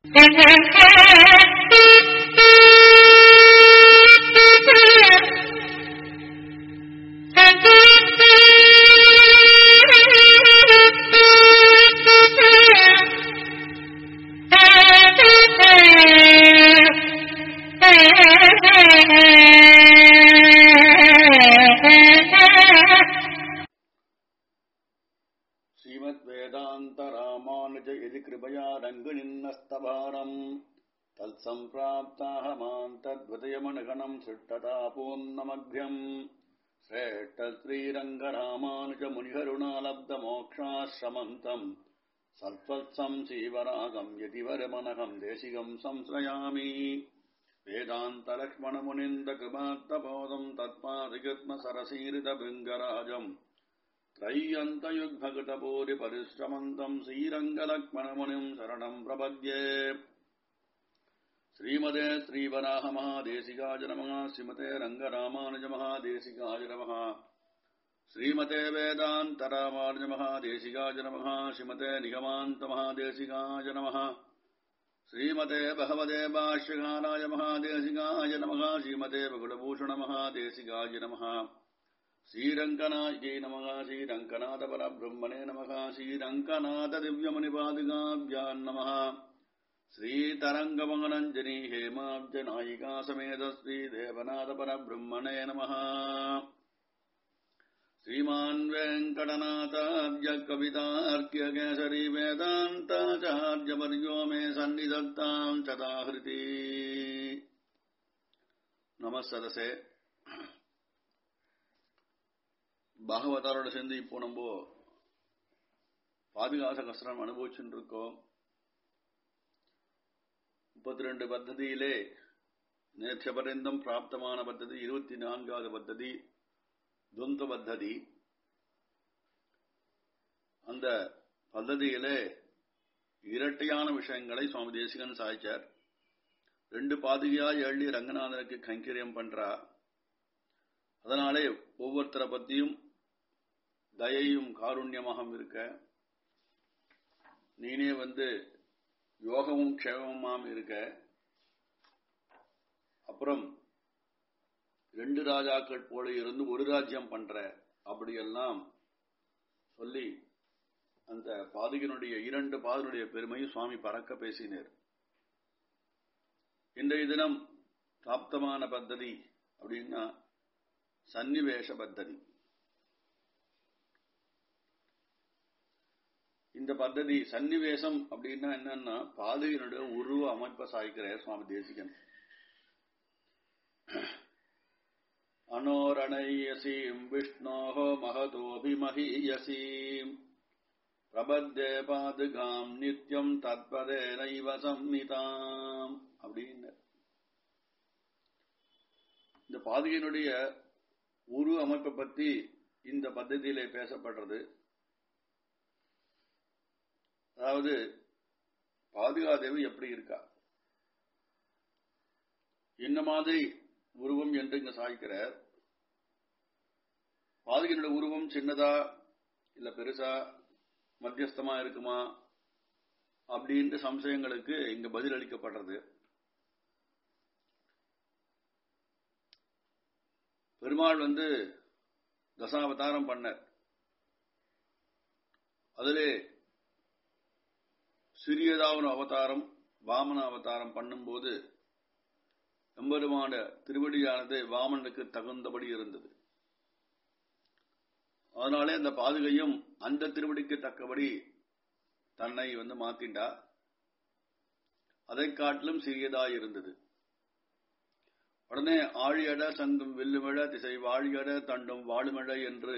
श्रीमद्वेदान्तरामानुज यदि कृपया रङ्गिणिन्नस्तभारम् तत्सम्प्राप्ताहमाम् तद्वदयमनगणम् सृष्टता पूर्णमभ्यम् श्रेष्ठश्रीरङ्गरामानुजमुनिकरुणालब्धमोक्षाश्रमन्तम् सत्त्वत्सम् श्रीवरागम् यतिवरमनहम् देशिकम् संश्रयामि वेदान्तलक्ष्मणमुनिन्दकृमात्तबोधम् तत्पादिगत्मसरसीरितभृङ्गराजम् त्रय्यन्तयुग्भगतपूरिपरिश्रमन्तम् श्रीरङ्गलक्ष्मणमुनिम् शरणम् प्रपद्ये श्रीमते श्रीवराहमहादेशिकाय नमः श्रीमते रङ्गरामानुजमहादेशिकाय नमः श्रीमते वेदान्तरामानुजमहादेशिकाय नमः श्रीमते निगमान्तमहादेशिकाय नमः श्रीमते भगवते भाष्यकाराय महादेशिकाय नमः श्रीमते बकुलभूषणमहादेशिकाय नमः श्रीरङ्कनायिकै नमः श्रीरङ्कनाथपरब्रह्मणे नमः श्रीरङ्कनाथदिव्यमणिपादिकाभ्याम् नमः श्रीतरङ्गमङ्गनञ्जनी हेमाब्जनायिका समेत श्रीदेवनाथपरब्रह्मणे नमः श्रीमान् वेङ्कटनाथार्य कवितार्क्यकेसरी वेदान्ताचार्यवर्यो मे सन्निधत्ताम् चदाहृति नमः सदसे பாகவதாரோட சேர்ந்து இப்போ நம்ம பாதுகாச கஷ்டம் அனுபவிச்சுட்டு இருக்கோம் முப்பத்தி ரெண்டு பத்ததியிலே நேற்றபரிந்தம் பிராப்தமான பத்ததி இருபத்தி நான்காவது பத்ததி துவந்த பத்ததி அந்த பத்ததியிலே இரட்டையான விஷயங்களை சுவாமி தேசிகன் சாய்ச்சார் ரெண்டு பாதுகையா எள்ளி ரங்கநாதனுக்கு கைங்கரியம் பண்றா அதனாலே ஒவ்வொருத்தரை பத்தியும் தயையும் காருண்யமாக இருக்க நீனே வந்து யோகமும் க்ஷேமமாம் இருக்க அப்புறம் ரெண்டு ராஜாக்கள் போல இருந்து ஒரு ராஜ்யம் பண்ற அப்படியெல்லாம் சொல்லி அந்த பாதுகனுடைய இரண்டு பாதனுடைய பெருமையும் சுவாமி பறக்க பேசினர் இன்றைய தினம் பிராப்தமான பத்ததி அப்படின்னா சன்னிவேஷ பத்ததி இந்த பத்ததி சன்னிவேசம் அப்படின்னா என்னன்னா பாதையினுடைய உருவ அமைப்பை சாய்க்கிறார் சுவாமி தேசிகன் அனோரணயசீம் விஷ்ணோஹோ மகதோபிமஹீயசீம் பிரபத்தே பாதுகாம் நித்யம் தத்பதே நைவ சம்மிதாம் அப்படின்னு இந்த பாதுகையினுடைய உரு அமைப்பை பத்தி இந்த பద్ధதியிலே பேசப்படுறது அதாவது பாதுகாதேவி எப்படி இருக்கா என்ன மாதிரி உருவம் என்று இங்க சாய்க்கிறார் பாதுகையினுடைய உருவம் சின்னதா இல்ல பெருசா மத்தியஸ்தமா இருக்குமா அப்படின்ற சம்சயங்களுக்கு இங்க பதில் அளிக்கப்படுறது பெருமாள் வந்து தசாவதாரம் பண்ணார் அதிலே சிறியதாவன அவதாரம் வாமன அவதாரம் பண்ணும்போது எம்பெருமான திருவடியானது வாமனுக்கு தகுந்தபடி இருந்தது அதனாலே அந்த பாதுகையும் அந்த திருவடிக்கு தக்கபடி தன்னை வந்து மாத்திண்டா அதை காட்டிலும் சிறியதாய் இருந்தது உடனே ஆழியட சங்கும் வெல்லுமிழ திசை வாழியட தண்டும் வாழுமிழ என்று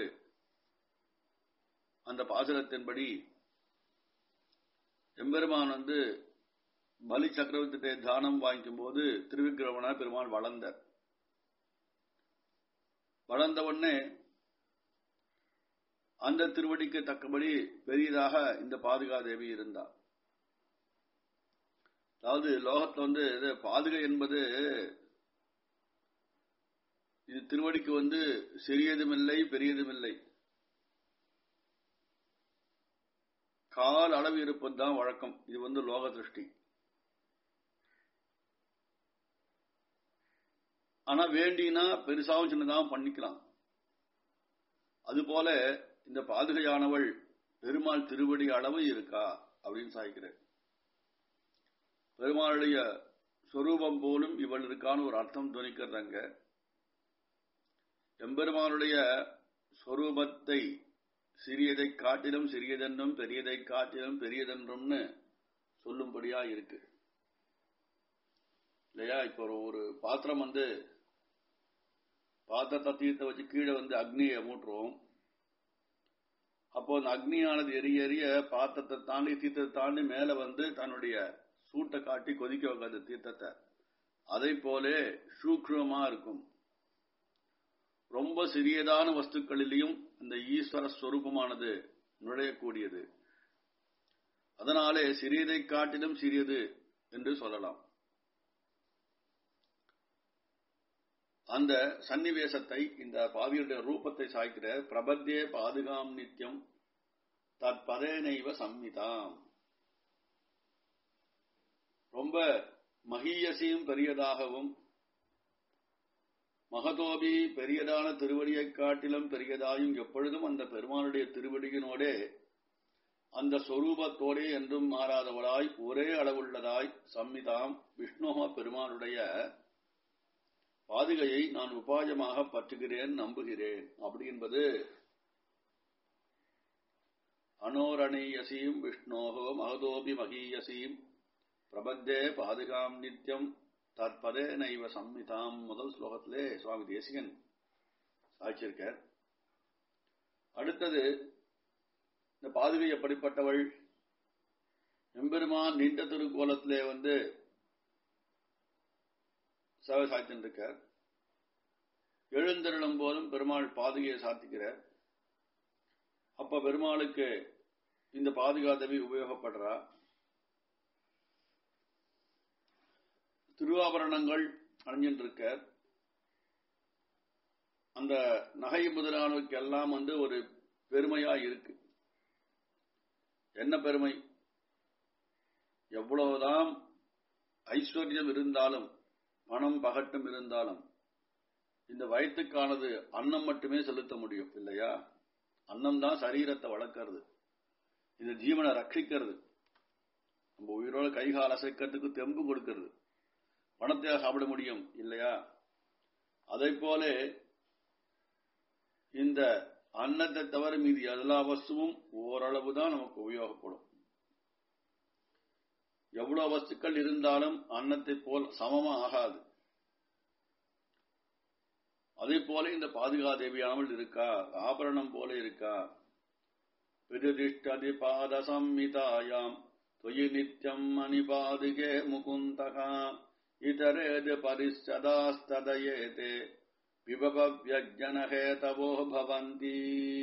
அந்த பாசுரத்தின்படி எம்பெருமான் வந்து பலி சக்கரவர்த்தியை தானம் வாங்கிக்கும் போது திருவிக்கிரமண பெருமாள் வளர்ந்தார் வளர்ந்த உடனே அந்த திருவடிக்கு தக்கபடி பெரியதாக இந்த பாதுகாதேவி இருந்தார் அதாவது லோகத்துல வந்து இது பாதுகை என்பது இது திருவடிக்கு வந்து சிறியதுமில்லை பெரியதுமில்லை கால் அளவு இருப்பது தான் வழக்கம் இது வந்து லோக திருஷ்டி ஆனா வேண்டினா பெருசாவும் சின்னதாகவும் பண்ணிக்கலாம் அதுபோல இந்த பாதுகையானவள் பெருமாள் திருவடி அளவு இருக்கா அப்படின்னு சாய்க்கிறேன் பெருமாளுடைய சொரூபம் போலும் இவள் இருக்கான்னு ஒரு அர்த்தம் துணிக்கிறதாங்க எம்பெருமானுடைய சொரூபத்தை சிறியதை காட்டிலும் சிறியதென்றும் பெரியதை காட்டிலும் பெரியதென்றும்னு சொல்லும்படியா இருக்கு இல்லையா இப்போ ஒரு- ஒரு பாத்திரம் வந்து பாத்திரத்தை தீர்த்த வச்சு கீழே வந்து அக்னியை மூட்டுறோம் அப்போ அந்த அக்னியானது எரிய எரிய பாத்திரத்தை தாண்டி தீர்த்தத்தை தாண்டி மேல வந்து தன்னுடைய சூட்டை காட்டி கொதிக்க வைக்காது தீர்த்தத்தை அதை போலே சூக்ஷ்மமா இருக்கும் ரொம்ப சிறியதான வஸ்துக்களிலையும் இந்த ஈஸ்வர ஸ்வரூபமானது நுழையக்கூடியது அதனாலே சிறியதை காட்டிலும் சிறியது என்று சொல்லலாம் அந்த சன்னிவேசத்தை இந்த பாவியுடைய ரூபத்தை சாய்க்கிற பிரபத்தே பாதுகாம் நித்தியம் தற்பதேனைவ சம்மிதாம் ரொம்ப மகியசியும் பெரியதாகவும் மகதோபி பெரியதான திருவடியைக் காட்டிலும் பெரியதாயும் எப்பொழுதும் அந்த பெருமானுடைய திருவடியினோடே அந்த சொரூபத்தோடே என்றும் மாறாதவளாய் ஒரே அளவுள்ளதாய் சம்மிதாம் விஷ்ணுவ பெருமானுடைய பாதுகையை நான் உபாயமாக பற்றுகிறேன் நம்புகிறேன் அப்படி என்பது அனோரணீயசீம் விஷ்ணோகோ மகதோபி மகீயசீம் பிரபத்தே பாதுகாம் நித்தியம் தற்பதே நைவ சம்மிதாம் முதல் ஸ்லோகத்திலே சுவாமி தேசிகன் சாய்ச்சிருக்கார் அடுத்தது இந்த பாதுகை எப்படிப்பட்டவள் எம்பெருமான் நீண்ட திருக்கோலத்திலே வந்து சேவை சாய்த்திருக்கார் எழுந்தருளும் போதும் பெருமாள் பாதுகையை சாத்திக்கிறார் அப்ப பெருமாளுக்கு இந்த பாதுகாதவி உபயோகப்படுறா திருவாபரணங்கள் அணிஞ்சின்றிருக்கார் அந்த நகை முதலானவுக்கு எல்லாம் வந்து ஒரு பெருமையா இருக்கு என்ன பெருமை எவ்வளவுதான் ஐஸ்வர்யம் இருந்தாலும் பணம் பகட்டும் இருந்தாலும் இந்த வயிற்றுக்கானது அன்னம் மட்டுமே செலுத்த முடியும் இல்லையா அன்னம் தான் சரீரத்தை வளர்க்கறது இந்த ஜீவனை ரட்சிக்கிறது நம்ம உயிரோட கைகால் அசைக்கிறதுக்கு தெம்பு கொடுக்கிறது பணத்தை சாப்பிட முடியும் இல்லையா அதை போல இந்த அன்னத்தை தவிர மீதி எல்லா வஸ்துவும் ஓரளவு தான் நமக்கு உபயோகப்படும் எவ்வளவு வஸ்துக்கள் இருந்தாலும் அன்னத்தை போல் சமமா ஆகாது அதே போல இந்த பாதுகா தேவியானவள் இருக்கா ஆபரணம் போல இருக்கா பிரதிஷ்டதி பாத சம்மிதாயாம் தொயி நித்யம் மணிபாதுகே முகுந்தகா இதரேது பரிஷதாஸ்ததயேதே விபவவியஜனஹேதவோ பவந்தி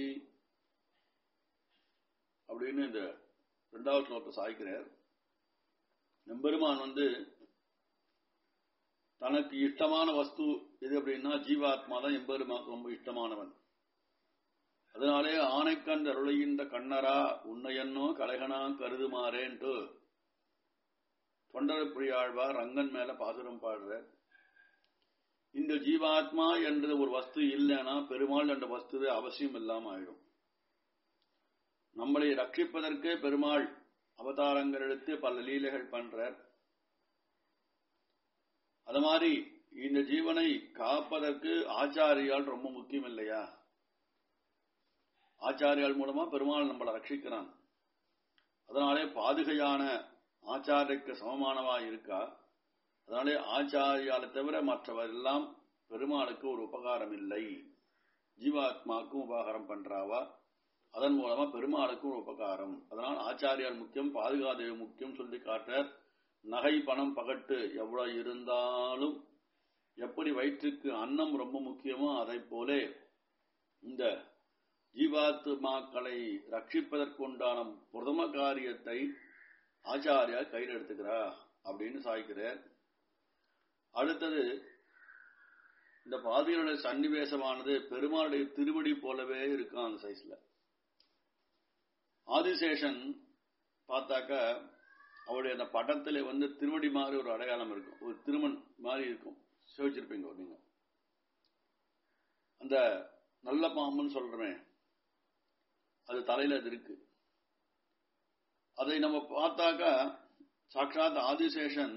அப்படின்னு இந்த இரண்டாவது ஸ்லோகத்தை சாய்க்கிறார் எம்பெருமான் வந்து தனக்கு இஷ்டமான வஸ்து எது அப்படின்னா ஜீவாத்மா தான் எம்பெருமாக்கு ரொம்ப இஷ்டமானவன் அதனாலே ஆனைக்கண் அருளையின்ற கண்ணரா உன்னையன்னோ கலைகனா கருதுமாறேன்ட்டு தொண்டரப்புரியாழ்வார் ரங்கன் மேல பாசுரம் பாடுற இந்த ஜீவாத்மா என்ற ஒரு வஸ்து இல்லைன்னா பெருமாள் என்ற வஸ்துவே அவசியம் இல்லாம ஆயிடும் நம்மளை ரட்சிப்பதற்கு பெருமாள் அவதாரங்கள் எடுத்து பல லீலைகள் பண்றார் அது மாதிரி இந்த ஜீவனை காப்பதற்கு ஆச்சாரியால் ரொம்ப முக்கியம் இல்லையா ஆச்சாரியால் மூலமா பெருமாள் நம்மளை ரட்சிக்கிறான் அதனாலே பாதுகையான ஆச்சாரியக்கு சமமானவா இருக்கா அதனாலே ஆச்சாரியாலை தவிர மற்றவர் எல்லாம் பெருமாளுக்கு ஒரு உபகாரம் இல்லை ஜீவாத்மாக்கும் உபகாரம் பண்றாவா அதன் மூலமா பெருமாளுக்கும் ஒரு உபகாரம் அதனால் ஆச்சாரியால் முக்கியம் பாதுகாதேவி முக்கியம் சொல்லி காட்டார் நகை பணம் பகட்டு எவ்வளவு இருந்தாலும் எப்படி வயிற்றுக்கு அன்னம் ரொம்ப முக்கியமோ அதை போலே இந்த ஜீவாத்மாக்களை ரட்சிப்பதற்குண்டான பிரதம காரியத்தை ஆச்சாரியா கையில் எடுத்துக்கிறா அப்படின்னு சாய்க்கிறார் அடுத்தது இந்த பாதிகளுடைய சன்னிவேசமானது பெருமாளுடைய திருவடி போலவே இருக்கும் அந்த சைஸ்ல ஆதிசேஷன் பார்த்தாக்க அவருடைய அந்த படத்துல வந்து திருவடி மாதிரி ஒரு அடையாளம் இருக்கும் ஒரு திருமண் மாதிரி இருக்கும் சிவச்சிருப்பீங்க நீங்க அந்த நல்ல பாம்புன்னு சொல்றேன் அது தலையில அது இருக்கு அதை நம்ம பார்த்தாக்கா சாட்சாத் ஆதிசேஷன்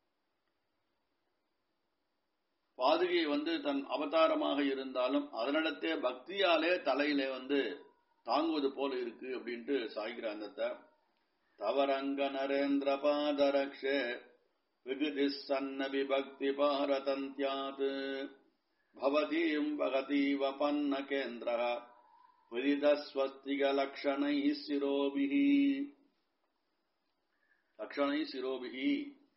பாதுகை வந்து தன் அவதாரமாக இருந்தாலும் அதனிடத்தே பக்தியாலே தலையிலே வந்து தாங்குவது போல இருக்கு அப்படின்ட்டு சாய்கிராந்தத்தை தவரங்க நரேந்திர பாதரக்ஷே விகுதி சன்ன விபக்தி பாரதந்தியாத் பவதீம் பகதீவ பன்ன கேந்திர விரிதஸ்வஸ்திக லக்ஷணை சிரோபிஹி லக்ஷணை சிரோபிஹி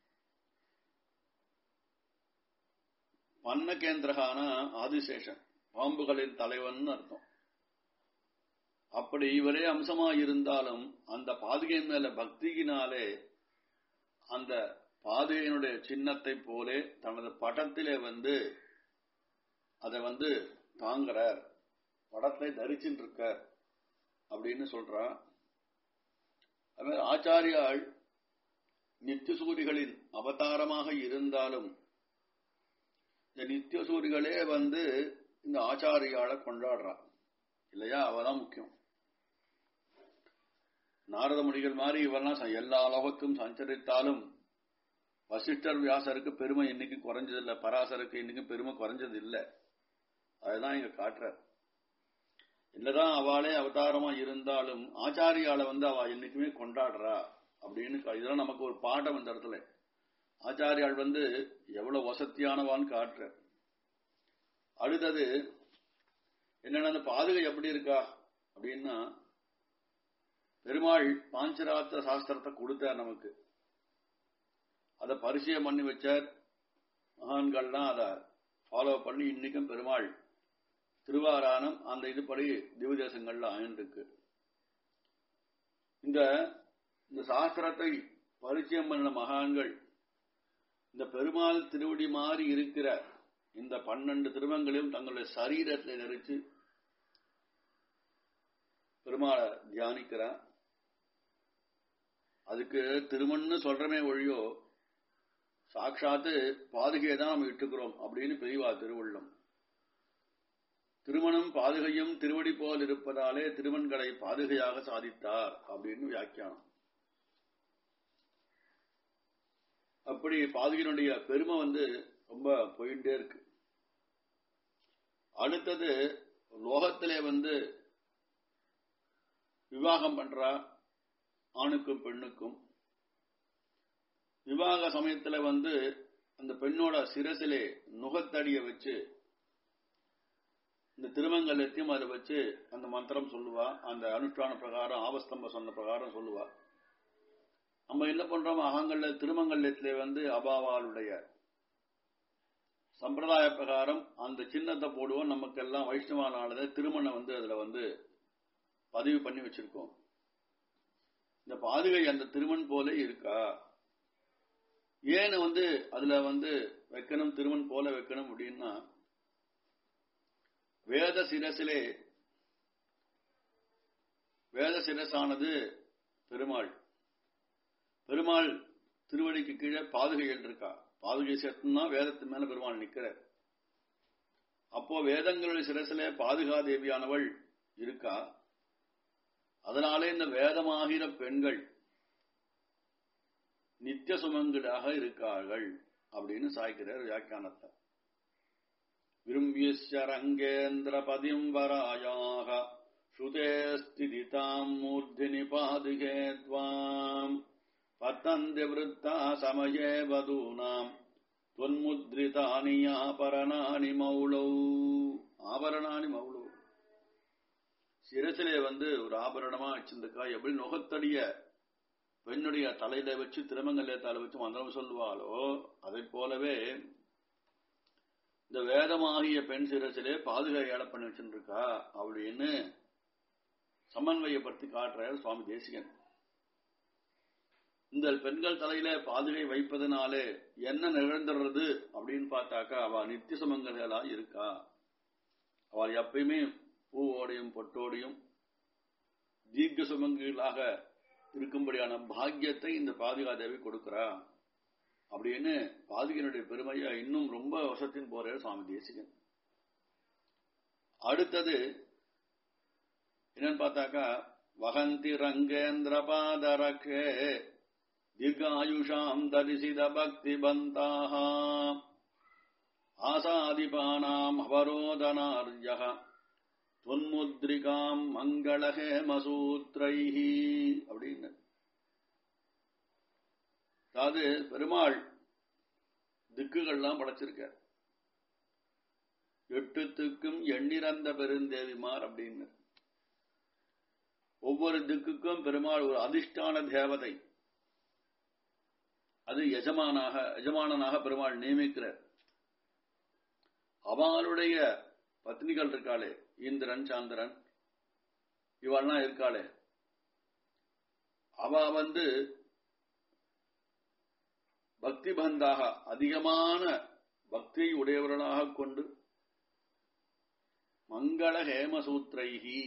பன்ன கேந்திரகான ஆதிசேஷன் பாம்புகளின் தலைவன் அர்த்தம் அப்படி இவரே அம்சமா இருந்தாலும் அந்த பாதுகை மேல பக்தியினாலே அந்த பாதுகையினுடைய சின்னத்தை போலே தனது படத்திலே வந்து அதை வந்து தாங்குறார் படத்தை தரிச்சுட்டு இருக்கார் அப்படின்னு சொல்றா அது ஆச்சாரியாள் நித்தியசூரிகளின் அவதாரமாக இருந்தாலும் இந்த நித்தியசூரிகளே வந்து இந்த ஆச்சாரியாளை கொண்டாடுறா இல்லையா அவதான் முக்கியம் நாரத முனிகள் மாதிரி இவெல்லாம் எல்லா லோகத்தும் சஞ்சரித்தாலும் வசிஷ்டர் வியாசருக்கு பெருமை இன்னைக்கு குறைஞ்சது இல்லை பராசருக்கு இன்னைக்கும் பெருமை குறைஞ்சது இல்லை அதுதான் இங்க காட்டுற என்னதான் அவளே அவதாரமா இருந்தாலும் ஆச்சாரியால வந்து அவ என்னைக்குமே கொண்டாடுறா அப்படின்னு இதெல்லாம் நமக்கு ஒரு பாடம் இந்த இடத்துல ஆச்சாரியால் வந்து எவ்வளவு வசத்தியானவான்னு காட்டுற அடுத்தது என்னன்னா அந்த பாதுகை எப்படி இருக்கா அப்படின்னா பெருமாள் பாஞ்சராத்திர சாஸ்திரத்தை கொடுத்தார் நமக்கு அதை பரிசயம் பண்ணி வச்சார் மகான்கள்லாம் அதை ஃபாலோ பண்ணி இன்னைக்கும் பெருமாள் திருவாரானம் அந்த இதுபடி திவதேசங்கள்ல ஆயிருக்கு இந்த இந்த சாஸ்திரத்தை பரிச்சயம் பண்ண மகான்கள் இந்த பெருமாள் திருவடி மாறி இருக்கிற இந்த பன்னெண்டு திருமங்களையும் தங்களுடைய சரீரத்தை நெரிச்சு பெருமாளை தியானிக்கிறான் அதுக்கு திருமண்ணு சொல்றமே ஒழியோ சாட்சாத்து பாதுகையை தான் நம்ம இட்டுக்கிறோம் அப்படின்னு பெரியவா திருவுள்ளம் திருமணம் பாதுகையும் திருவடி போல் இருப்பதாலே திருமண்களை பாதுகையாக சாதித்தார் அப்படின்னு வியாக்கியானம் அப்படி பாதுகையினுடைய பெருமை வந்து ரொம்ப போயிட்டே இருக்கு அடுத்தது லோகத்திலே வந்து விவாகம் பண்றா ஆணுக்கும் பெண்ணுக்கும் விவாக சமயத்துல வந்து அந்த பெண்ணோட சிரசிலே நுகத்தடிய வச்சு இந்த திருமங்கலத்தையும் அதை வச்சு அந்த மந்திரம் சொல்லுவா அந்த அனுஷ்டான பிரகாரம் ஆவஸ்தம்ப சொன்ன பிரகாரம் சொல்லுவா நம்ம என்ன பண்றோம் அகங்கள்ல திருமங்கல்யத்திலே வந்து அபாவாளுடைய சம்பிரதாய பிரகாரம் அந்த சின்னத்தை போடுவோம் நமக்கெல்லாம் வைஷ்ணவானானதை திருமணம் வந்து அதுல வந்து பதிவு பண்ணி வச்சிருக்கோம் இந்த பாதுகை அந்த திருமண் போல இருக்கா ஏன்னு வந்து அதுல வந்து வைக்கணும் திருமண் போல வைக்கணும் அப்படின்னா வேத சிரசிலே வேத சிரசானது பெருமாள் பெருமாள் திருவடிக்கு கீழே பாதுகைகள் இருக்கா பாதுகை சேர்த்துனா வேதத்து மேல பெருமாள் நிக்கிற அப்போ வேதங்களுடைய சிரசிலே பாதுகா தேவியானவள் இருக்கா அதனாலே இந்த வேதமாகிற பெண்கள் நித்திய சுமங்களாக இருக்கார்கள் அப்படின்னு சாய்க்கிறார் வியாக்கியானத்தை விரும்பிய ரங்கேந்திர பதிம் வராயாக ஸ்ருதே ஸ்திதிதாம் மூர்த்தினி பாதுகே துவாம் பத்தந்தி விருத்தா சமயே வதூனாம் தொன்முத்ரிதானி ஆபரணானி மௌளௌ ஆபரணானி மௌளௌ சிரசிலே வந்து ஒரு ஆபரணமா வச்சிருந்துக்கா எப்படி நுகத்தடிய பெண்ணுடைய தலையில வச்சு திருமங்கல்யத்தால வச்சு மந்திரம் சொல்லுவாளோ அதை போலவே இந்த வேதமாகிய பெண் சிரசிலே பாதுகா ஏழை பண்ணி வச்சுருக்கா அப்படின்னு சமன்வயப்படுத்தி காட்டுறார் சுவாமி தேசிகன் இந்த பெண்கள் தலையில பாதுகை வைப்பதனாலே என்ன நிகழ்ந்துடுறது அப்படின்னு பார்த்தாக்கா அவ நித்திய சுமங்கல்களா இருக்கா அவள் எப்பயுமே பூவோடையும் பொட்டோடையும் தீர்க்க சுமங்களாக இருக்கும்படியான பாக்கியத்தை இந்த பாதுகாதேவி கொடுக்கிறா அப்படின்னு பாதுகையினுடைய பெருமையா இன்னும் ரொம்ப வருஷத்தின் போற சுவாமி தேசிகன் அடுத்தது என்னன்னு பார்த்தாக்கா வகந்தி ரங்கேந்திர பாதரக்ஷே தீர்காயுஷாம் தரிசித பக்தி பந்தாக ஆசாதிபானாம் அவரோதனார்ய தொன்முத்ரிகாம் மங்களஹேமசூத்ரைஹி அப்படின்னு அதாவது பெருமாள் திக்குகள்லாம் படைச்சிருக்கார் எட்டு திக்கும் எண்ணிறந்த பெருந்தேவிமார் அப்படின்னு ஒவ்வொரு திக்குக்கும் பெருமாள் ஒரு அதிஷ்டான தேவதை அது எஜமானாக எஜமானனாக பெருமாள் நியமிக்கிறார் அவளுடைய பத்னிகள் இருக்காளே இந்திரன் சாந்திரன் இவெல்லாம் இருக்காளே அவ வந்து பக்தி பந்தாக அதிகமான பக்தியை உடையவர்களாக கொண்டு மங்கள ஹேமசூத்ரைஹி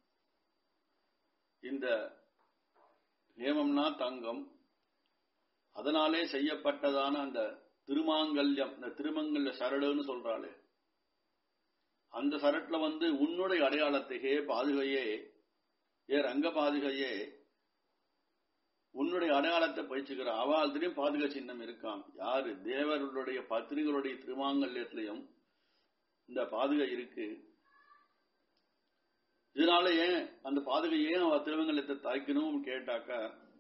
இந்த ஹேமம்னா தங்கம் அதனாலே செய்யப்பட்டதான அந்த திருமாங்கல்யம் இந்த திருமங்கல்ய சரடுன்னு சொல்றாளே அந்த சரட்டுல வந்து உன்னுடைய அடையாளத்தை ஹே பாதுகையே ஏ ரங்க பாதுகையே உன்னுடைய அடையாளத்தை பயிற்சிக்கிற அவாழ்த்திலையும் பாதுகா சின்னம் இருக்கான் யாரு தேவர்களுடைய பத்திரிகளுடைய திருமாங்கல்யத்திலையும் இந்த பாதுகை இருக்கு இதனால ஏன் அந்த பாதுகை ஏன் அவ திருமங்கல்யத்தை தாய்க்கணும் கேட்டாக்கா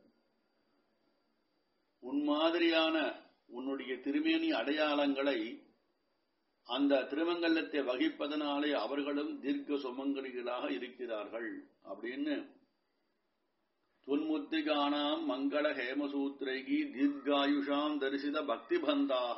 உன் மாதிரியான உன்னுடைய திருமேனி அடையாளங்களை அந்த திருமங்கலத்தை வகிப்பதனாலே அவர்களும் தீர்க்க சுமங்கலிகளாக இருக்கிறார்கள் அப்படின்னு துன்முத்திகானாம் மங்கள ஹேமசூத்ரைகி தீர்காயுஷாம் தரிசித பக்தி பந்தாக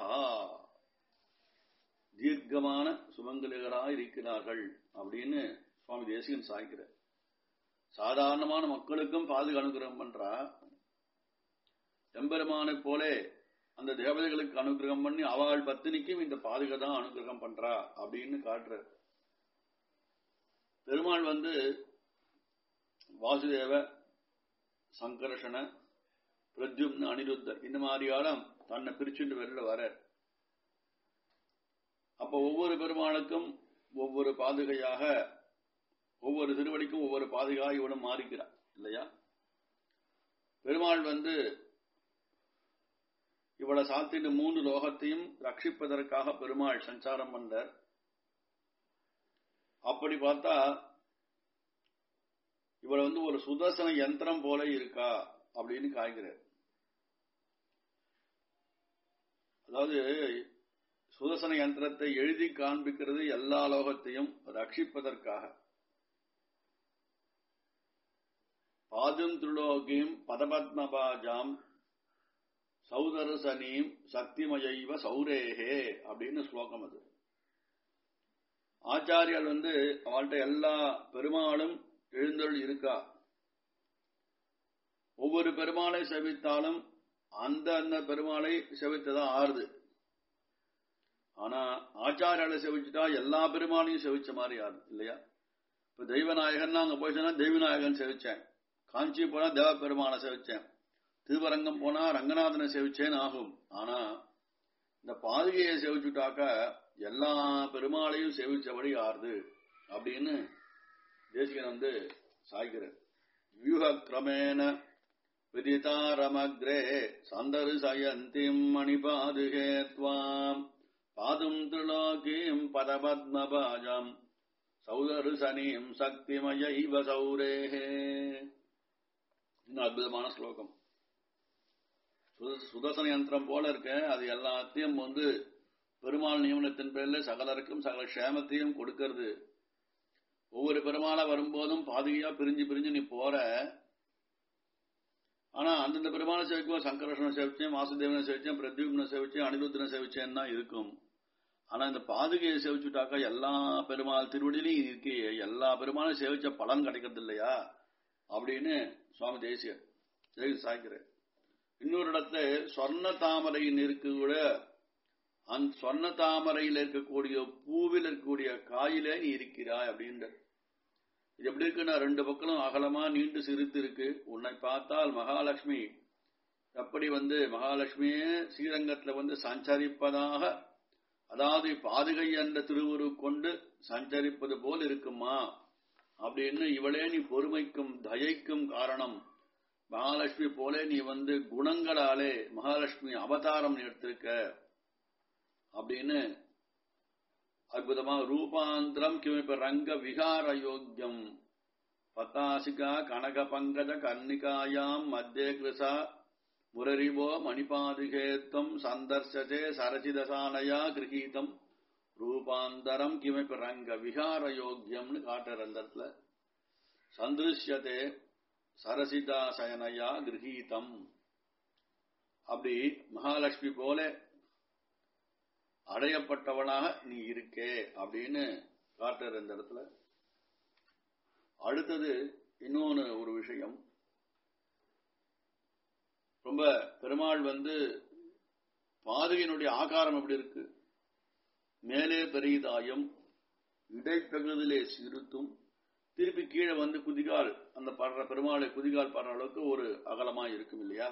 தீர்க்கமான சுமங்கலிகளாக இருக்கிறார்கள் அப்படின்னு சுவாமி தேசிகன் சாய்க்கிறார் சாதாரணமான மக்களுக்கும் பாதுகா அனுகிரகம் பண்றா எம்பெருமானை போலே அந்த தேவதைகளுக்கு அனுகிரகம் பண்ணி அவள் பத்தினிக்கும் இந்த பாதுகை தான் அனுகிரகம் பண்றா அப்படின்னு காட்டுற பெருமாள் வந்து வாசுதேவ சங்கர்ஷண பிரத்யும்னு அனிருத்தர் இந்த மாதிரியாலும் தன்னை பிரிச்சுட்டு வெளில வர அப்ப ஒவ்வொரு பெருமாளுக்கும் ஒவ்வொரு பாதுகையாக ஒவ்வொரு திருவடிக்கும் ஒவ்வொரு பாதுகாய் இவனும் மாறிக்கிறான் இல்லையா பெருமாள் வந்து இவளை சாத்திட்டு மூன்று லோகத்தையும் ரட்சிப்பதற்காக பெருமாள் சஞ்சாரம் பண்ணார் அப்படி பார்த்தா இவளை வந்து ஒரு சுதர்சன யந்திரம் போல இருக்கா அப்படின்னு காய்கிறார் அதாவது சுதர்சன யந்திரத்தை எழுதி காண்பிக்கிறது எல்லா லோகத்தையும் ரட்சிப்பதற்காக பாதும் திருலோகியும் பதபத்மபாஜாம் சௌதரசனீம் சக்திமயைவ சௌரேகே அப்படின்னு ஸ்லோகம் அது ஆச்சாரியால் வந்து அவள்கிட்ட எல்லா பெருமாளும் எழுந்தொள் இருக்கா ஒவ்வொரு பெருமாளை செவித்தாலும் அந்த அந்த பெருமாளை செவித்ததான் ஆறுது ஆனா ஆச்சாரியால செவிச்சுட்டா எல்லா பெருமாளையும் செவிச்ச மாதிரி ஆறுது இல்லையா இப்ப தெய்வநாயகன் அங்க போய் சொன்னா தெய்வநாயகன் செவிச்சேன் காஞ்சி போனா தேவ பெருமானை செவிச்சேன் திருவரங்கம் போனா ரங்கநாதனை செவிச்சேன்னு ஆகும் ஆனா இந்த பாதுகையை செவிச்சுட்டாக்க எல்லா பெருமாளையும் செவிச்சபடி ஆறுது அப்படின்னு தேசிகன் வந்து சாய்கிறார் வியூக கிரமேண விதிதாரமக்ரே சந்தரு சயந்திம் மணிபாதுகே துவாம் பாதும் திருலோகீம் பதபத்மபாஜம் சௌதரு சனீம் சக்திமயைவ சௌரேஹே இன்னும் அற்புதமான ஸ்லோகம் சுதர்சன யந்திரம் போல இருக்க அது எல்லாத்தையும் வந்து பெருமாள் நியமனத்தின் பேர்ல சகலருக்கும் சகல க்ஷேமத்தையும் கொடுக்கிறது ஒவ்வொரு பெருமாளா வரும்போதும் பாதுகையா பிரிஞ்சு பிரிஞ்சு நீ போற ஆனா அந்தந்த பெருமாளை சேவிக்கும் சங்கரஷ்ணனை சேவிச்சேன் வாசுதேவனை சேவிச்சேன் பிரத்யுப்னை சேவிச்சேன் அனிருத்தனை சேவிச்சேன் தான் இருக்கும் ஆனா இந்த பாதுகையை சேவிச்சுட்டாக்கா எல்லா பெருமாள் திருவடியிலையும் இருக்கே எல்லா பெருமாளும் சேவிச்ச பலன் கிடைக்கிறது இல்லையா அப்படின்னு சுவாமி தேசியர் தேசி சாய்க்கிறார் இன்னொரு இடத்துல சொர்ண தாமரையின் இருக்கக்கூட அந்த சொர்ண தாமரையில் இருக்கக்கூடிய பூவில் இருக்கக்கூடிய காயிலே நீ இருக்கிறாய் அப்படின்ற இது எப்படி இருக்குன்னா ரெண்டு பக்கமும் அகலமா நீண்டு சிரித்து இருக்கு உன்னை பார்த்தால் மகாலட்சுமி எப்படி வந்து மகாலட்சுமியே ஸ்ரீரங்கத்துல வந்து சஞ்சரிப்பதாக அதாவது பாதுகை என்ற திருவுரு கொண்டு சஞ்சரிப்பது போல் இருக்குமா அப்படின்னு இவளே நீ பொறுமைக்கும் தயைக்கும் காரணம் மகாலட்சுமி போல நீ வந்து குணங்களாலே மகாலட்சுமி அவதாரம் எடுத்திருக்க அப்படின்னு அற்புதமா ரூபாந்திரம் கிமிப்ப ரங்க விகார யோக்கியம் பத்தாசிகா கனக பங்கஜ கர்ணிகாயாம் மத்திய கிருசா முரரிபோ மணிபாதிகேத்தம் சந்தர்சதே சரசிதசானயா கிரகீதம் ரூபாந்தரம் கிமிப்ப ரங்க விகார யோக்கியம்னு காட்டுற அந்த இடத்துல சந்திருஷ்யதே சரசிதாசயனையா கிரகீதம் அப்படி மகாலட்சுமி போல அடையப்பட்டவனாக நீ இருக்கே அப்படின்னு காட்டுற இந்த இடத்துல அடுத்தது இன்னொன்னு ஒரு விஷயம் ரொம்ப பெருமாள் வந்து பாதுகையினுடைய ஆகாரம் எப்படி இருக்கு மேலே பெரியதாயம் இடைப்பகுதியிலே சிறுத்தும் திருப்பி கீழே வந்து குதிகால் அந்த படுற பெருமாளை குதிகால் படுற அளவுக்கு ஒரு அகலமா இருக்கும் இல்லையா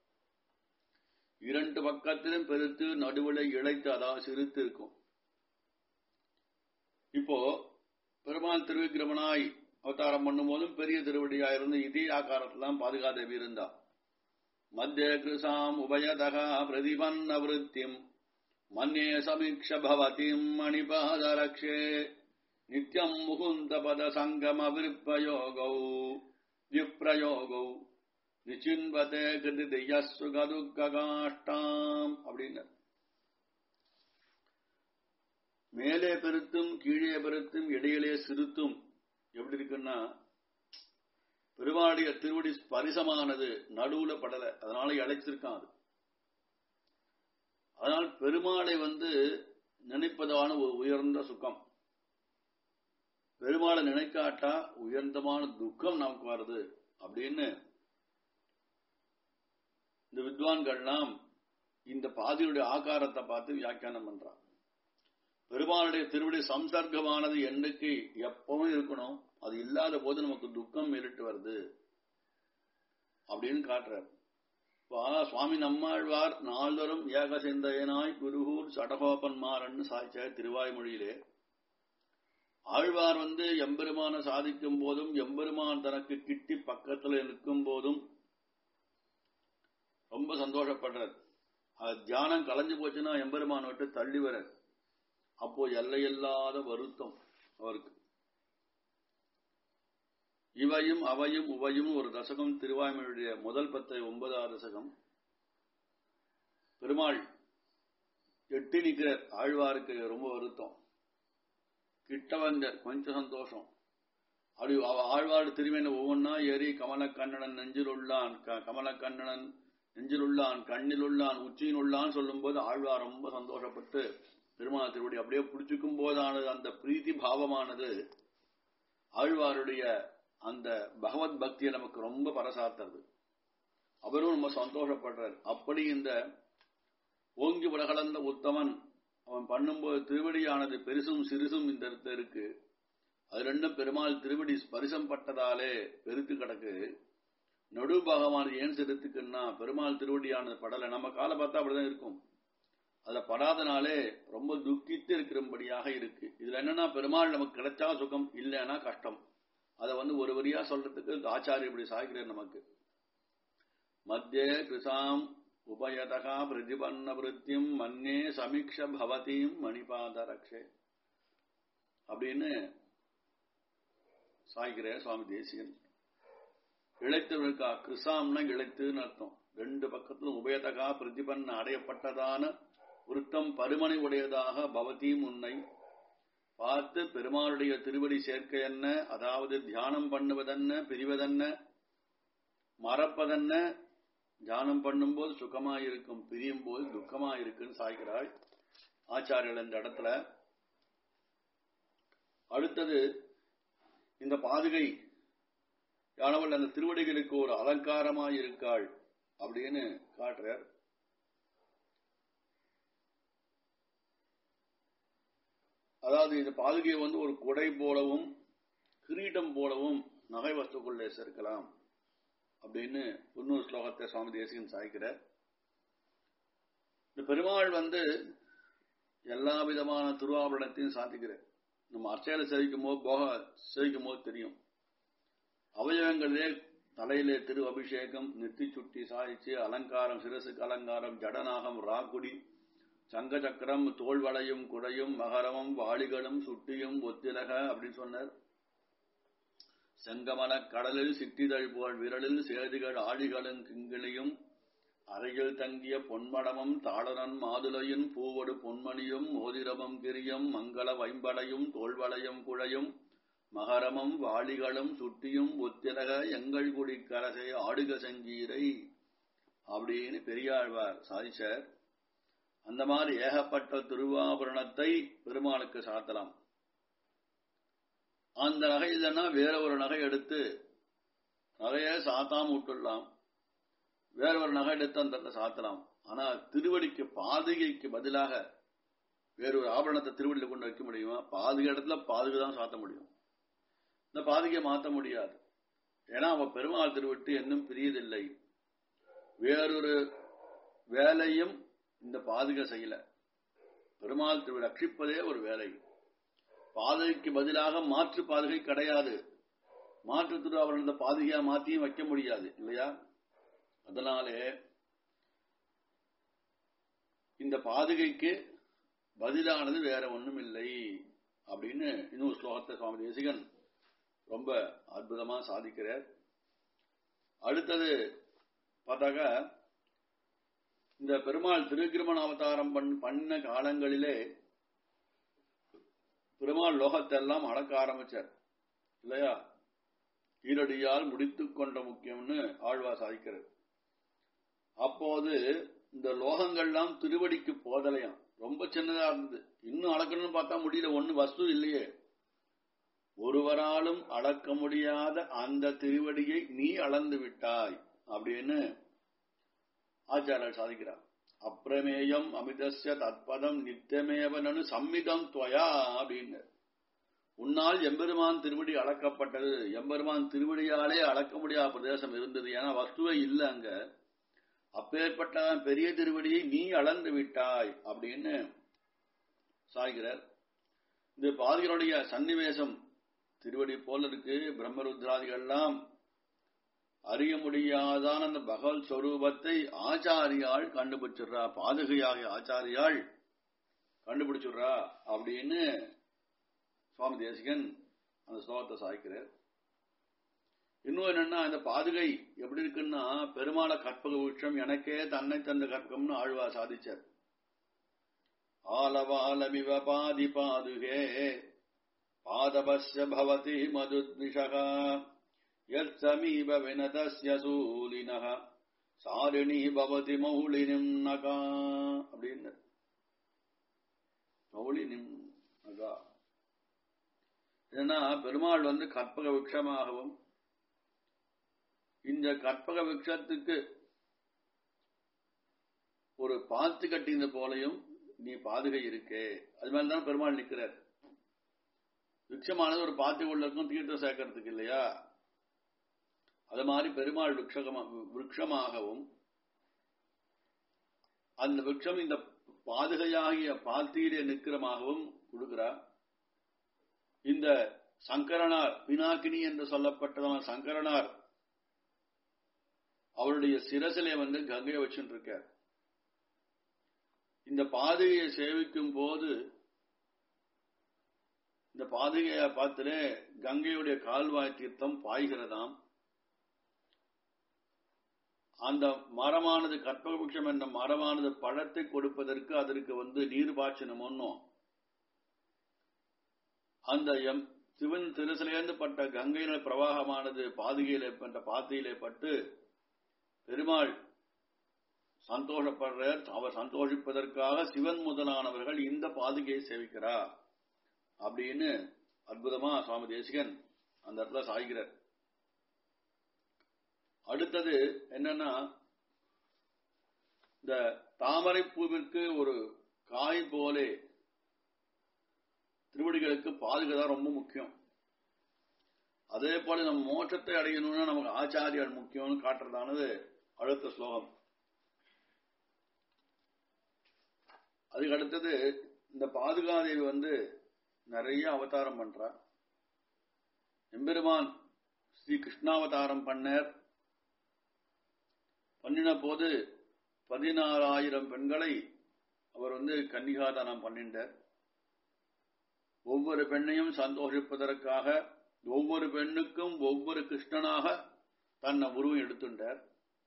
இரண்டு பக்கத்திலும் பெருத்து நடுவில் இழைத்து அதாவது சிறுத்து இருக்கும் இப்போ பெருமாள் திருவிக்கிரமனாய் அவதாரம் பண்ணும் போதும் பெரிய திருவடியா இருந்து இதே ஆகாரத்திலாம் பாதுகாதேவி இருந்தா மத்திய கிருசாம் உபயதகா பிரதிபன்ன விருத்திம் மன்னே சமீக்ஷ பவதிம் மணிபாதரக்ஷே நித்யம் முகுந்த பத சங்கம விருப்பயோகௌ விப்ரயோகௌ நிச்சின்பதே கிருதி யஸ்ஸு கதுக்ககாஷ்டாம் அப்படின்னு மேலே பெருத்தும் கீழே பெருத்தும் இடையிலே சிறுத்தும் எப்படி இருக்குன்னா பெருமாளுடைய திருவடி ஸ்பரிசமானது நடுவுல படல அதனால இழைச்சிருக்கான் அது அதனால் பெருமாளை வந்து நினைப்பதான ஒரு உயர்ந்த சுகம் பெருமாளை நினைக்காட்டா உயர்ந்தமான துக்கம் நமக்கு வருது அப்படின்னு இந்த வித்வான்கள்லாம் இந்த பாதியுடைய ஆகாரத்தை பார்த்து வியாக்கியானம் பண்றான் பெருமாளுடைய திருவடி சம்சர்க்கமானது என்னைக்கு எப்பவும் இருக்கணும் அது இல்லாத போது நமக்கு துக்கம் மேலிட்டு வருது அப்படின்னு காட்டுறார் சுவாமி நம்மாழ்வார் நால்வரும் ஏக சிந்தையனாய் குருகூர் சடகோபன்மாரன்னு சாய்ச்ச திருவாய்மொழியிலே ஆழ்வார் வந்து எம்பெருமான சாதிக்கும் போதும் எம்பெருமான் தனக்கு கிட்டி பக்கத்துல நிற்கும் போதும் ரொம்ப சந்தோஷப்படுறார் அது தியானம் கலைஞ்சு போச்சுன்னா எம்பெருமான் விட்டு தள்ளி வர அப்போ எல்லையில்லாத வருத்தம் அவருக்கு இவையும் அவையும் உவையும் ஒரு தசகம் திருவாய்மொழியுடைய முதல் பத்தை ஒன்பதாவது தசகம் பெருமாள் எட்டி நிற்கிறார் ஆழ்வாருக்கு ரொம்ப வருத்தம் கிட்ட வந்த கொஞ்சம் சந்தோஷம் அப்படி ஆழ்வாடு திரும்பின ஒவ்வொன்னா ஏறி கமலக்கண்ணனன் நெஞ்சில் உள்ளான் கமலக்கண்ணனன் நெஞ்சில் உள்ளான் கண்ணில் உள்ளான் உச்சியில் உள்ளான் சொல்லும் போது ஆழ்வார் ரொம்ப சந்தோஷப்பட்டு பெருமாள் திருவடி அப்படியே பிடிச்சிக்கும் போதானது அந்த பிரீத்தி பாவமானது ஆழ்வாருடைய அந்த பகவத் பக்தியை நமக்கு ரொம்ப பரசாத்துறது அவரும் ரொம்ப சந்தோஷப்படுறார் அப்படி இந்த ஓங்கி உலகளந்த உத்தமன் அவன் பண்ணும்போது திருவடியானது பெருசும் சிறுசும் இந்த இடத்துல இருக்கு அது ரெண்டும் பெருமாள் திருவடி ஸ்பரிசம் பட்டதாலே பெருத்து கிடக்கு நடு பாகமானது ஏன் சிறுத்துக்குன்னா பெருமாள் திருவடியானது படலை நம்ம காலை பார்த்தா அப்படிதான் இருக்கும் அதுல படாதனாலே ரொம்ப துக்கித்து இருக்கிறபடியாக இருக்கு இதுல என்னன்னா பெருமாள் நமக்கு கிடைச்சா சுகம் இல்லைன்னா கஷ்டம் அதை வந்து ஒரு வரியா சொல்றதுக்கு ஆச்சாரிய இப்படி சாய்கிறார் நமக்கு மத்திய கிருசாம் உபயதகா பிரதிபன்ன விருத்தியும் மன்னே சமீக்ஷ பவதியும் மணிபாத ரக்ஷே அப்படின்னு சாய்கிற சுவாமி தேசியன் இழைத்தவனுக்கா கிருசாம்னா இழைத்துன்னு அர்த்தம் ரெண்டு பக்கத்திலும் உபயதகா பிரதிபன்ன அடையப்பட்டதான விருத்தம் பருமனை உடையதாக பவதியும் உன்னை பார்த்து பெருமாளுடைய திருவடி சேர்க்கை என்ன அதாவது தியானம் பண்ணுவதென்ன பிரிவதென்ன மறப்பதென்ன தியானம் பண்ணும்போது சுகமாயிருக்கும் பிரியும் போது துக்கமாயிருக்குன்னு சாய்கிறாள் ஆச்சாரியர்கள் இந்த இடத்துல அடுத்தது இந்த பாதுகை யானவள் அந்த திருவடிகளுக்கு ஒரு அலங்காரமாய் இருக்காள் அப்படின்னு காட்டுறார் அதாவது இந்த பாதுகையை வந்து ஒரு குடை போலவும் கிரீட்டம் போலவும் நகை வஸ்துக்குள்ளே சேர்க்கலாம் அப்படின்னு இன்னொரு ஸ்லோகத்தை சுவாமி தேசிகன் சாய்க்கிறார் இந்த பெருமாள் வந்து எல்லா விதமான திருவாபரணத்தையும் சாதிக்கிறேன் நம்ம அர்ச்சையில சேவிக்கும் போது போக சேவிக்கும் போது தெரியும் அவயவங்களிலே தலையிலே திரு அபிஷேகம் நெத்தி சுட்டி சாய்ச்சி அலங்காரம் சிரசுக்கு அலங்காரம் ஜடநாகம் ராக்குடி சங்க சக்கரம் தோல் வளையும் குடையும் மகரமும் வாளிகளும் சுட்டியும் ஒத்திலக அப்படின்னு சொன்னார் செங்கமல கடலில் சிட்டிதழ் போல் விரலில் சேதிகள் ஆழிகளும் கிங்கிளியும் அறையில் தங்கிய பொன்மடமும் தாளரன் மாதுளையும் பூவடு பொன்மணியும் மோதிரமும் கிரியும் மங்கள வைம்படையும் தோல்வளையும் குழையும் மகரமும் வாளிகளும் சுட்டியும் ஒத்திலக எங்கள் குடி கரசை ஆடுக சங்கீரை அப்படின்னு பெரியாழ்வார் சாதிச்சார் அந்த மாதிரி ஏகப்பட்ட திருவாபரணத்தை பெருமாளுக்கு சாத்தலாம் அந்த நகை இல்லைன்னா வேற ஒரு நகை எடுத்து நகையை சாத்தாம விட்டுடலாம் வேற ஒரு நகை எடுத்து அந்த சாத்தலாம் ஆனா திருவடிக்கு பாதுகைக்கு பதிலாக வேறொரு ஆபரணத்தை திருவடியில் கொண்டு வைக்க முடியுமா பாதுகை இடத்துல பாதுகை தான் சாத்த முடியும் இந்த பாதுகையை மாற்ற முடியாது ஏன்னா அவன் பெருமாள் திருவிட்டு இன்னும் பிரியதில்லை வேறொரு வேலையும் இந்த பாதுகை செய்யல பெருமாள் திருவிழா ரட்சிப்பதே ஒரு வேலை பாதுகைக்கு பதிலாக மாற்று பாதுகை கிடையாது மாற்று திருவாபரணத்தை பாதுகையா மாத்தியும் வைக்க முடியாது இல்லையா அதனாலே இந்த பாதுகைக்கு பதிலானது வேற ஒண்ணும் இல்லை அப்படின்னு இன்னொரு ஸ்லோகத்தை சுவாமி தேசிகன் ரொம்ப அற்புதமா சாதிக்கிறார் அடுத்தது பார்த்தாக்க இந்த பெருமாள் திருக்கிரமண அவதாரம் பண்ண காலங்களிலே பெருமாள் லோகத்தை எல்லாம் அளக்க ஆரம்பிச்சார் இல்லையா ஈரடியால் முடித்துக் கொண்ட முக்கியம்னு ஆழ்வா சாதிக்கிறார் அப்போது இந்த லோகங்கள்லாம் திருவடிக்கு போதலையாம் ரொம்ப சின்னதா இருந்தது இன்னும் அளக்கணும்னு பார்த்தா முடியல ஒண்ணு வஸ்து இல்லையே ஒருவராலும் அளக்க முடியாத அந்த திருவடியை நீ அளந்து விட்டாய் அப்படின்னு ஆச்சாரியர் சாதிக்கிறார் அப்பிரமேயம் அமிதஸ்ய தத்பதம் நித்தியமேவனு சம்மிதம் துவயா அப்படின்னு உன்னால் எம்பெருமான் திருவடி அளக்கப்பட்டது எம்பெருமான் திருவடியாலே அளக்க முடியாத பிரதேசம் இருந்தது ஏன்னா வஸ்துவே இல்லை அங்க அப்பேற்பட்ட பெரிய திருவடியை நீ அளந்து விட்டாய் அப்படின்னு சாய்கிறார் இந்த பாதிகளுடைய சன்னிவேசம் திருவடி போல இருக்கு பிரம்மருத்ராதிகள்லாம் அறிய முடியாதான அந்த பகவல் ஸ்வரூபத்தை ஆச்சாரியாள் கண்டுபிடிச்சிடுறா பாதுகையாகிய ஆச்சாரியாள் கண்டுபிடிச்சிடுறா அப்படின்னு சுவாமி தேசிகன் அந்த ஸ்லோகத்தை சாய்க்கிறார் இன்னும் என்னன்னா இந்த பாதுகை எப்படி இருக்குன்னா பெருமாள கற்பக விருட்சம் எனக்கே தன்னை தந்த கற்பகம்னு ஆழ்வா சாதிச்சார் ஆலவாலமிவ பாதி பாதுகே பாதபஸ்ய பவதி மதுத்விஷகா யத்சமீப வினதஸ்ய சூலினः சாரிணி பவதி மௌலினிம் நகா அப்படின்னு மௌலினிம் நகா ஏன்னா பெருமாள் வந்து கற்பக விருட்சமாகவும் இந்த கற்பக விருட்சத்துக்கு ஒரு பாத்து கட்டிந்த போலையும் நீ பாதுகை இருக்கே அது மேலதான் பெருமாள் நிக்கிறார் விருட்சமானது ஒரு பாத்தி உள்ளக்கும் தீர்த்தம் சேர்க்கறதுக்கு இல்லையா அது மாதிரி பெருமாள் விருட்சமாகவும் அந்த விருட்சம் இந்த பாதுகையாகிய பாத்தீரே நிக்கிரமாகவும் கொடுக்கிறார் இந்த சங்கரனார் பினாக்கினி என்று சொல்லப்பட்டதான சங்கரனார் அவருடைய சிரசிலே வந்து கங்கையை வச்சுட்டு இருக்கார் இந்த பாதுகையை சேவிக்கும் போது இந்த பாதுகைய பார்த்துல கங்கையுடைய கால்வாய் தீர்த்தம் பாய்கிறதாம் அந்த மரமானது கற்பகபுட்சம் என்ற மரமானது பழத்தை கொடுப்பதற்கு அதற்கு வந்து நீர் பாய்ச்சணும் ஒன்னும் அந்த எம் சிவன் திருசிலேந்து பட்ட கங்கையில பிரவாகமானது பாதுகையிலே பட்ட பாத்தியிலே பட்டு பெருமாள் சந்தோஷப்படுறார் அவர் சந்தோஷிப்பதற்காக சிவன் முதலானவர்கள் இந்த பாதுகையை சேவிக்கிறார் அப்படின்னு அற்புதமா சுவாமி தேசிகன் அந்த இடத்துல சாய்கிறார் அடுத்தது என்னன்னா இந்த தாமரை பூவிற்கு ஒரு காய் போலே திருவடிகளுக்கு பாதுகாப்பு ரொம்ப முக்கியம் அதே போல நம்ம மோட்சத்தை அடையணும்னா நமக்கு ஆச்சாரியால் முக்கியம்னு காட்டுறதானது அடுத்த ஸ்லோகம் அதுக்கு அடுத்தது இந்த பாதுகாதேவி வந்து நிறைய அவதாரம் பண்றா எம்பெருமான் ஸ்ரீ கிருஷ்ணாவதாரம் பண்ணார் பண்ணின போது பதினாறாயிரம் பெண்களை அவர் வந்து கன்னிகாதானம் பண்ணிட்டார் ஒவ்வொரு பெண்ணையும் சந்தோஷிப்பதற்காக ஒவ்வொரு பெண்ணுக்கும் ஒவ்வொரு கிருஷ்ணனாக தன்னை உருவம் எடுத்துட்டார்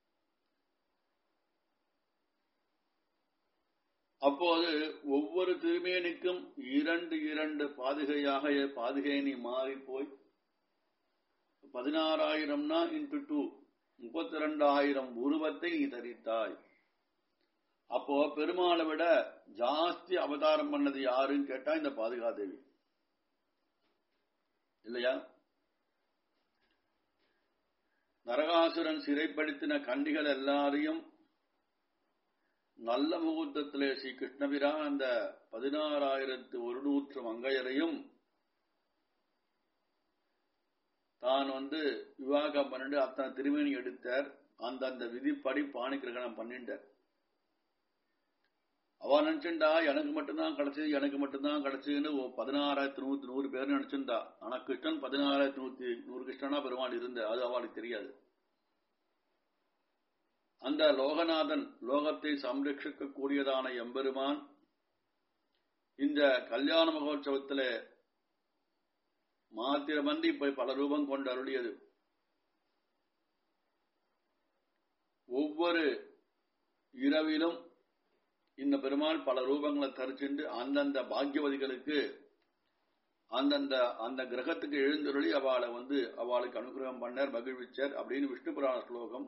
அப்போது ஒவ்வொரு திருமேனிக்கும் இரண்டு இரண்டு பாதுகையாக பாதுகைனி மாறி போய் பதினாறாயிரம்னா இன்டு டூ முப்பத்தி ரெண்டாயிரம் உருவத்தை நீ தரித்தாய் அப்போ பெருமாளை விட ஜாஸ்தி அவதாரம் பண்ணது யாருன்னு கேட்டா இந்த பாதுகாதேவி இல்லையா நரகாசுரன் சிறைப்படுத்தின கண்டிகள் எல்லாரையும் நல்ல முகூர்த்தத்திலே ஸ்ரீ கிருஷ்ணபிரான் அந்த பதினாறாயிரத்து ஒரு நூற்று மங்கையரையும் தான் வந்து விவாகம் பண்ணிட்டு அத்தனை திருமணி எடுத்தார் அந்த அந்த விதிப்படி பாணி கிரகணம் பண்ணிட்டார் அவ நினைச்சுண்டா எனக்கு மட்டும்தான் கிடைச்சது எனக்கு மட்டும்தான் கிடைச்சதுன்னு பதினாறாயிரத்தி நூத்தி நூறு பேர் நினைச்சுண்டா ஆனா கிருஷ்ணன் பதினாறாயிரத்தி நூத்தி நூறு கிருஷ்ணனா பெருமாள் இருந்த அது அவளுக்கு தெரியாது அந்த லோகநாதன் லோகத்தை சம்ரட்சிக்க கூடியதான எம்பெருமான் இந்த கல்யாண மகோத்சவத்தில் மாத்திரமன்றி போய் பல ரூபம் கொண்டு அருளியது ஒவ்வொரு இரவிலும் இந்த பெருமாள் பல ரூபங்களை தரிச்சுண்டு அந்தந்த பாக்கியவதிகளுக்கு அந்தந்த அந்த கிரகத்துக்கு எழுந்தருளி அவளை வந்து அவளுக்கு அனுகிரகம் பண்ணார் மகிழ்விச்சார் அப்படின்னு விஷ்ணு புராண ஸ்லோகம்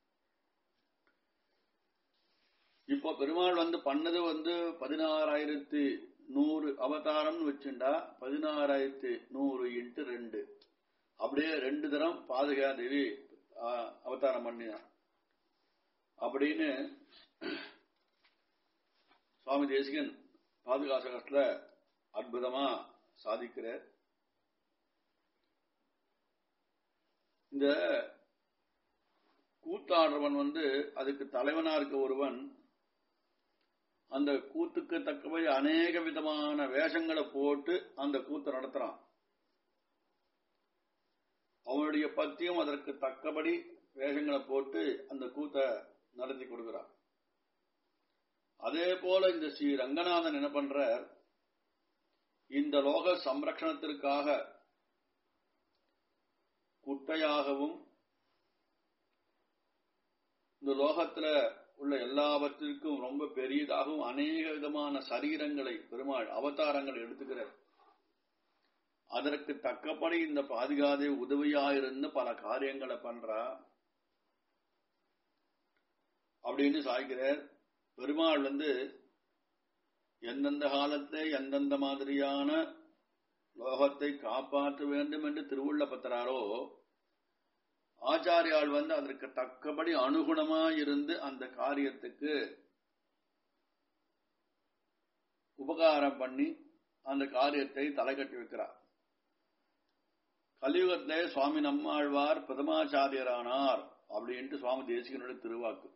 இப்போ பெருமாள் வந்து பண்ணது வந்து பதினாறாயிரத்தி நூறு அவதாரம்னு வச்சுண்டா பதினாறாயிரத்தி நூறு இன்ட்டு ரெண்டு அப்படியே ரெண்டு தரம் பாதுகா தேவி அவதாரம் பண்ணினான் அப்படின்னு சுவாமி தேசிகன் பாதுகாசகத்துல அற்புதமா சாதிக்கிறார் இந்த கூத்தாடுறவன் வந்து அதுக்கு தலைவனா இருக்க ஒருவன் அந்த கூத்துக்கு தக்கபடி அநேக விதமான வேஷங்களை போட்டு அந்த கூத்தை நடத்துறான் அவனுடைய பத்தியும் அதற்கு தக்கபடி வேஷங்களை போட்டு அந்த கூத்தை நடத்தி கொடுக்கிறான் அதே போல இந்த ஸ்ரீ ரங்கநாதன் என்ன பண்ற இந்த லோக சம்ரக்ஷணத்திற்காக குட்டையாகவும் இந்த லோகத்துல உள்ள எல்லாவற்றிற்கும் ரொம்ப பெரியதாகவும் அநேக விதமான சரீரங்களை பெருமாள் அவதாரங்களை எடுத்துக்கிறார் அதற்கு தக்கபடி இந்த பாதுகாதே உதவியாயிருந்து பல காரியங்களை பண்றா அப்படின்னு சாய்கிறார் பெருமாள் வந்து எந்தெந்த காலத்தை எந்தெந்த மாதிரியான லோகத்தை காப்பாற்ற வேண்டும் என்று திருவுள்ள பத்திராரோ ஆச்சாரியால் வந்து அதற்கு தக்கபடி அனுகுணமா இருந்து அந்த காரியத்துக்கு உபகாரம் பண்ணி அந்த காரியத்தை தலைகட்டி வைக்கிறார் கலியுகத்திலே சுவாமி நம்மாழ்வார் பிரதமாச்சாரியரானார் அப்படின்ட்டு சுவாமி தேசிகனுடைய திருவாக்கு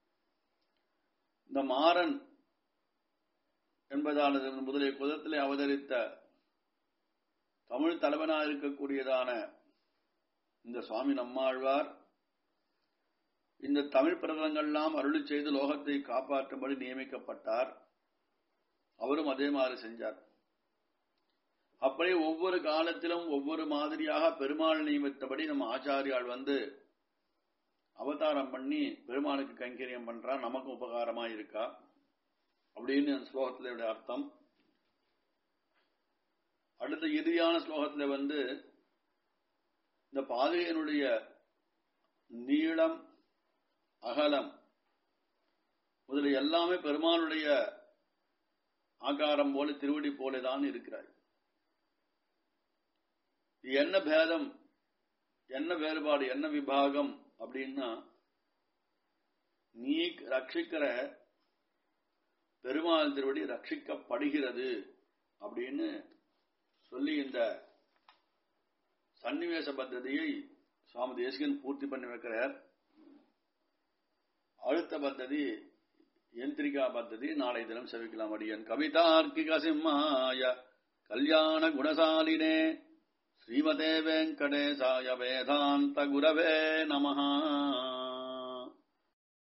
இந்த மாறன் என்பதானது முதலிய குதத்திலே அவதரித்த தமிழ் தலைவனாக இருக்கக்கூடியதான இந்த சுவாமி நம்மாழ்வார் இந்த தமிழ் பிரதங்கள்லாம் அருளி செய்து லோகத்தை காப்பாற்றும்படி நியமிக்கப்பட்டார் அவரும் அதே மாதிரி செஞ்சார் அப்படியே ஒவ்வொரு காலத்திலும் ஒவ்வொரு மாதிரியாக பெருமாள் நியமித்தபடி நம்ம ஆச்சாரியால் வந்து அவதாரம் பண்ணி பெருமாளுக்கு கைங்கரியம் பண்றா நமக்கு உபகாரமா இருக்கா அப்படின்னு அந்த ஸ்லோகத்தினுடைய அர்த்தம் அடுத்த இறுதியான ஸ்லோகத்துல வந்து இந்த பாதையினுடைய நீளம் அகலம் முதல்ல எல்லாமே பெருமாளுடைய ஆகாரம் போல திருவடி போலதான் இருக்கிறார் என்ன பேதம் என்ன வேறுபாடு என்ன விபாகம் அப்படின்னா நீ ரட்சிக்கிற பெருமாள் திருவடி ரட்சிக்கப்படுகிறது அப்படின்னு சொல்லி இந்த சன்னிவேச பத்ததியை சுவாமி தேசிகன் பூர்த்தி பண்ணி வைக்கிறார் அடுத்த பத்ததி யந்திரிகா பத்ததி நாளை தினம் செவிக்கலாம் அடியன் கவிதார்க்கிக சிம்மாய கல்யாண குணசாலினே ஸ்ரீமதே வெங்கடேசாய வேதாந்த குரவே நமஹா